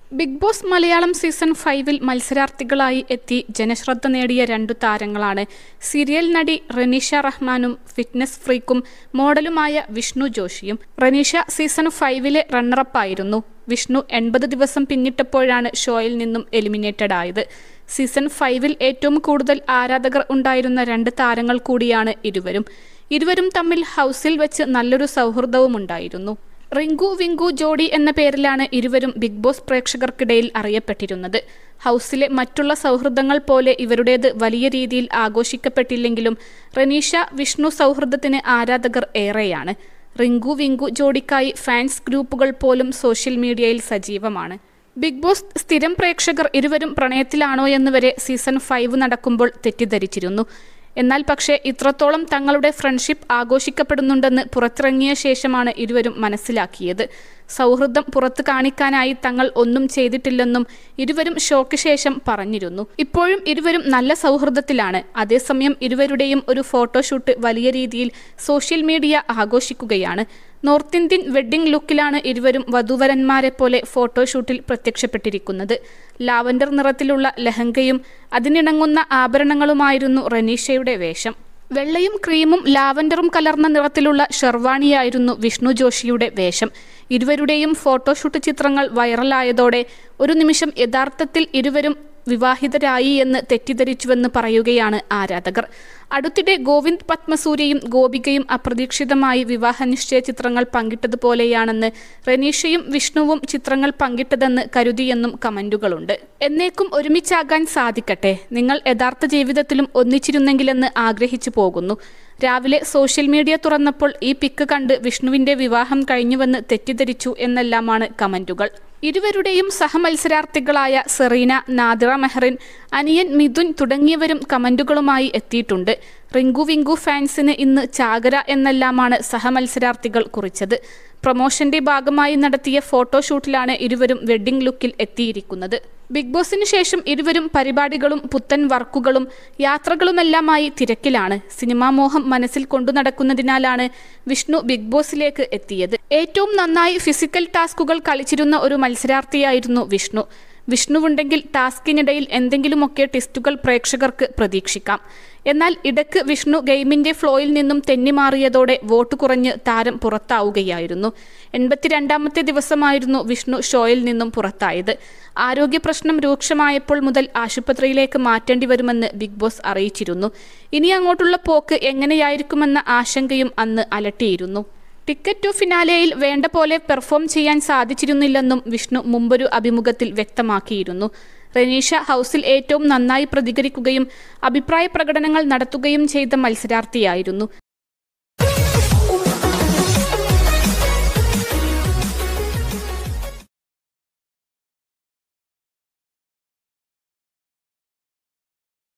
big boss Malayalam season ഫൈവിൽ മത്സരാർത്ഥികളായി എത്തി ജനശ്രദ്ധ നേടിയ രണ്ടു താരങ്ങളാണ് സീരിയൽ നടി റനീഷ റഹ്മാനും ഫിറ്റ്നസ് ഫ്രീക്കും മോഡലുമായ വിഷ്ണു ജോഷിയും റനീഷ സീസൺ ഫൈവിലെ റണ്ണറപ്പായിരുന്നു വിഷ്ണു എൺപത് ദിവസം പിന്നിട്ടപ്പോഴാണ് ഷോയിൽ നിന്നും എലിമിനേറ്റഡ് ആയത് സീസൺ ഫൈവിൽ ഏറ്റവും കൂടുതൽ ആരാധകർ ഉണ്ടായിരുന്ന രണ്ട് താരങ്ങൾ കൂടിയാണ് ഇരുവരും ഇരുവരും തമ്മിൽ ഹൗസിൽ വെച്ച് നല്ലൊരു സൗഹൃദവുമുണ്ടായിരുന്നു റിങ്കു വിങ്കു ജോഡി എന്ന പേരിലാണ് ഇരുവരും ബിഗ് ബോസ് പ്രേക്ഷകർക്കിടയിൽ അറിയപ്പെട്ടിരുന്നത് ഹൗസിലെ മറ്റുള്ള സൗഹൃദങ്ങൾ പോലെ ഇവരുടേത് വലിയ രീതിയിൽ ആഘോഷിക്കപ്പെട്ടില്ലെങ്കിലും റനീഷ വിഷ്ണു സൗഹൃദത്തിന് ആരാധകർ ഏറെയാണ് റിങ്കു വിങ്കു ജോഡിക്കായി ഫാൻസ് ഗ്രൂപ്പുകൾ പോലും സോഷ്യൽ മീഡിയയിൽ സജീവമാണ് ബിഗ് ബോസ് സ്ഥിരം പ്രേക്ഷകർ ഇരുവരും പ്രണയത്തിലാണോ എന്ന് വരെ സീസൺ ഫൈവ് നടക്കുമ്പോൾ തെറ്റിദ്ധരിച്ചിരുന്നു എന്നാൽ പക്ഷേ ഇത്രത്തോളം തങ്ങളുടെ ഫ്രണ്ട്ഷിപ്പ് ആഘോഷിക്കപ്പെടുന്നുണ്ടെന്ന് പുറത്തിറങ്ങിയ ശേഷമാണ് ഇരുവരും മനസ്സിലാക്കിയത് സൗഹൃദം പുറത്തു കാണിക്കാനായി തങ്ങൾ ഒന്നും ചെയ്തിട്ടില്ലെന്നും ഇരുവരും ഷോക്ക് ശേഷം പറഞ്ഞിരുന്നു ഇപ്പോഴും ഇരുവരും നല്ല സൗഹൃദത്തിലാണ് അതേസമയം ഇരുവരുടെയും ഒരു ഫോട്ടോഷൂട്ട് വലിയ രീതിയിൽ സോഷ്യൽ മീഡിയ ആഘോഷിക്കുകയാണ് നോർത്ത് ഇന്ത്യൻ വെഡ്ഡിംഗ് ലുക്കിലാണ് ഇരുവരും വധുവരന്മാരെ പോലെ ഫോട്ടോഷൂട്ടിൽ പ്രത്യക്ഷപ്പെട്ടിരിക്കുന്നത് ലാവൻഡർ നിറത്തിലുള്ള ലഹങ്കയും അതിനിണങ്ങുന്ന ആഭരണങ്ങളുമായിരുന്നു റനീഷയുടെ വേഷം വെള്ളയും ക്രീമും ലാവൻഡറും കലർന്ന നിറത്തിലുള്ള ഷെർവാണിയായിരുന്നു വിഷ്ണു ജോഷിയുടെ വേഷം ഇരുവരുടെയും ഫോട്ടോഷൂട്ട് ചിത്രങ്ങൾ വൈറലായതോടെ ഒരു നിമിഷം യഥാർത്ഥത്തിൽ ഇരുവരും വിവാഹിതരായി എന്ന് തെറ്റിദ്ധരിച്ചുവെന്ന് പറയുകയാണ് ആരാധകർ അടുത്തിടെ ഗോവിന്ദ് പത്മസൂര്യയും ഗോപികയും അപ്രതീക്ഷിതമായി വിവാഹ നിശ്ചയ ചിത്രങ്ങൾ പങ്കിട്ടതുപോലെയാണെന്ന് റനീഷയും വിഷ്ണുവും ചിത്രങ്ങൾ പങ്കിട്ടതെന്ന് കരുതിയെന്നും കമന്റുകളുണ്ട് എന്നേക്കും ഒരുമിച്ചാകാൻ സാധിക്കട്ടെ നിങ്ങൾ യഥാർത്ഥ ജീവിതത്തിലും ഒന്നിച്ചിരുന്നെങ്കിലെന്ന് ആഗ്രഹിച്ചു പോകുന്നു രാവിലെ സോഷ്യൽ മീഡിയ തുറന്നപ്പോൾ ഈ പിക്ക് കണ്ട് വിഷ്ണുവിന്റെ വിവാഹം കഴിഞ്ഞുവെന്ന് തെറ്റിദ്ധരിച്ചു എന്നെല്ലാമാണ് കമന്റുകൾ ഇരുവരുടെയും സഹമത്സരാർത്ഥികളായ സെറീന നാദിറ മെഹറിൻ അനിയൻ മിഥുൻ തുടങ്ങിയവരും കമന്റുകളുമായി എത്തിയിട്ടുണ്ട് റിങ്കു വിങ്കു ഫാൻസിന് ഇന്ന് ചാകര എന്നെല്ലാമാണ് സഹമത്സരാർത്ഥികൾ കുറിച്ചത് പ്രൊമോഷന്റെ ഭാഗമായി നടത്തിയ ഫോട്ടോഷൂട്ടിലാണ് ഇരുവരും വെഡ്ഡിംഗ് ലുക്കിൽ എത്തിയിരിക്കുന്നത് ബിഗ് ബോസിന് ശേഷം ഇരുവരും പരിപാടികളും പുത്തൻ വർക്കുകളും യാത്രകളുമെല്ലാമായി തിരക്കിലാണ് സിനിമാ മോഹം മനസ്സിൽ കൊണ്ടു നടക്കുന്നതിനാലാണ് വിഷ്ണു ബിഗ് ബോസിലേക്ക് എത്തിയത് ഏറ്റവും നന്നായി ഫിസിക്കൽ ടാസ്കുകൾ കളിച്ചിരുന്ന ഒരു മത്സരാർത്ഥിയായിരുന്നു വിഷ്ണു വിഷ്ണുവുണ്ടെങ്കിൽ ടാസ്കിനിടയിൽ എന്തെങ്കിലുമൊക്കെ ടെസ്റ്റുകൾ പ്രേക്ഷകർക്ക് പ്രതീക്ഷിക്കാം എന്നാൽ ഇടയ്ക്ക് വിഷ്ണു ഗെയിമിന്റെ ഫ്ലോയിൽ നിന്നും തെന്നിമാറിയതോടെ വോട്ട് കുറഞ്ഞ് താരം പുറത്താവുകയായിരുന്നു എൺപത്തിരണ്ടാമത്തെ ദിവസമായിരുന്നു വിഷ്ണു ഷോയിൽ നിന്നും പുറത്തായത് ആരോഗ്യ പ്രശ്നം രൂക്ഷമായപ്പോൾ മുതൽ ആശുപത്രിയിലേക്ക് മാറ്റേണ്ടി വരുമെന്ന് ബിഗ് ബോസ് അറിയിച്ചിരുന്നു ഇനി അങ്ങോട്ടുള്ള പോക്ക് എങ്ങനെയായിരിക്കുമെന്ന ആശങ്കയും അന്ന് അലട്ടിയിരുന്നു ടിക്കറ്റ് ടു ഫിനാലെയിൽ വേണ്ട പോലെ പെർഫോം ചെയ്യാൻ സാധിച്ചിരുന്നില്ലെന്നും വിഷ്ണു മുമ്പൊരു അഭിമുഖത്തിൽ വ്യക്തമാക്കിയിരുന്നു റനീഷ ഹൗസിൽ ഏറ്റവും നന്നായി പ്രതികരിക്കുകയും അഭിപ്രായ പ്രകടനങ്ങൾ നടത്തുകയും ചെയ്ത മത്സരാർത്ഥിയായിരുന്നു